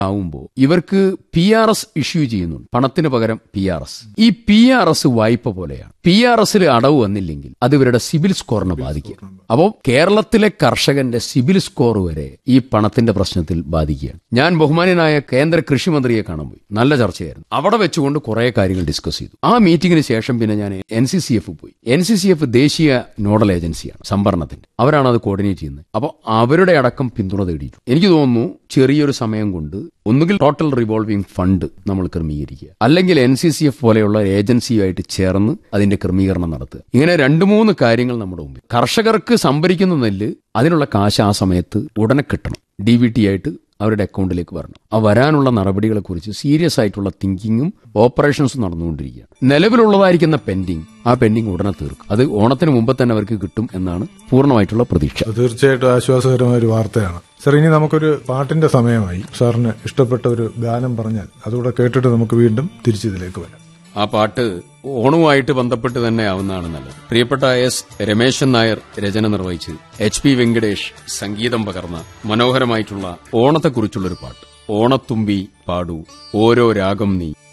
ആവുമ്പോൾ ഇവർക്ക് P R S issue ചെയ്യുന്നുണ്ട് പണത്തിന് പകരം പി ആർ എസ് ഈ പി ആർ എസ് വായ്പ പോലെയാണ് പി ആർ എസിൽ അടവ് വന്നില്ലെങ്കിൽ അത് ഇവരുടെ സിബിൽ സ്കോറിനെ ബാധിക്കുക അപ്പോൾ കേരളത്തിലെ കർഷകന്റെ സിബിൽ സ്കോർ വരെ ഈ പണത്തിന്റെ പ്രശ്നത്തിൽ ബാധിക്കുകയാണ് ഞാൻ ബഹുമാനനായ കേന്ദ്ര കൃഷിമന്ത്രിയെ കാണാൻ പോയി നല്ല ചർച്ചയായിരുന്നു അവിടെ വെച്ചുകൊണ്ട് കുറെ കാര്യങ്ങൾ ഡിസ്കസ് ചെയ്തു ആ മീറ്റിംഗിന് ശേഷം പിന്നെ ഞാൻ എൻ സി സി എഫ് പോയി എൻ സി സി എഫ് ദേശീയ നോഡൽ ഏജൻസിയാണ് സംഭരണത്തിന്റെ അവരാണ് അത് കോർഡിനേറ്റ് ചെയ്യുന്നത് അപ്പോൾ അവരുടെ അടക്കം പിന്തുണ തേടിയിട്ടുണ്ട് എനിക്ക് തോന്നുന്നു ചെറിയൊരു സമയം കൊണ്ട് ഒന്നുകിൽ ടോട്ടൽ റിവോൾവിംഗ് ഫണ്ട് നമ്മൾ ക്രമീകരിക്കുക അല്ലെങ്കിൽ എൻ സി സി എഫ് പോലെയുള്ള ഏജൻസിയുമായിട്ട് ചേർന്ന് അതിന്റെ ക്രമീകരണം നടത്തുക ഇങ്ങനെ രണ്ട് മൂന്ന് കാര്യങ്ങൾ നമ്മുടെ മുമ്പിൽ കർഷകർക്ക് സംഭരിക്കുന്ന നെല്ല് അതിനുള്ള കാശ് ആ സമയത്ത് ഉടനെ കിട്ടണം ഡി ബി ടി ആയിട്ട് അവരുടെ അക്കൗണ്ടിലേക്ക് വരണം ആ വരാനുള്ള നടപടികളെ കുറിച്ച് സീരിയസ് ആയിട്ടുള്ള തിങ്കിങ്ങും ഓപ്പറേഷൻസും നടന്നുകൊണ്ടിരിക്കുകയാണ് നിലവിലുള്ളതായിരിക്കുന്ന പെൻഡിങ് ആ പെൻഡിങ് ഉടനെ തീർക്കും അത് ഓണത്തിന് മുമ്പ് തന്നെ അവർക്ക് കിട്ടും എന്നാണ് പൂർണ്ണമായിട്ടുള്ള പ്രതീക്ഷ അത് തീർച്ചയായിട്ടും ആശ്വാസകരമായ ഒരു വാർത്തയാണ് സർ ഇനി നമുക്കൊരു പാട്ടിന്റെ സമയമായി സാറിന് ഇഷ്ടപ്പെട്ട ഒരു ഗാനം പറഞ്ഞാൽ അതുകൂടെ കേട്ടിട്ട് നമുക്ക് വീണ്ടും തിരിച്ചിതിലേക്ക് വരാം ആ പാട്ട് ഓണവുമായിട്ട് ബന്ധപ്പെട്ട് തന്നെ ആവുന്നതാണ് നല്ലത് പ്രിയപ്പെട്ട എസ് രമേശൻ നായർ രചന നിർവഹിച്ച് എച്ച് പി വെങ്കടേഷ് സംഗീതം പകർന്ന മനോഹരമായിട്ടുള്ള ഓണത്തെക്കുറിച്ചുള്ളൊരു പാട്ട് ഓണത്തുമ്പി പാടൂ ഓരോ രാഗം നീ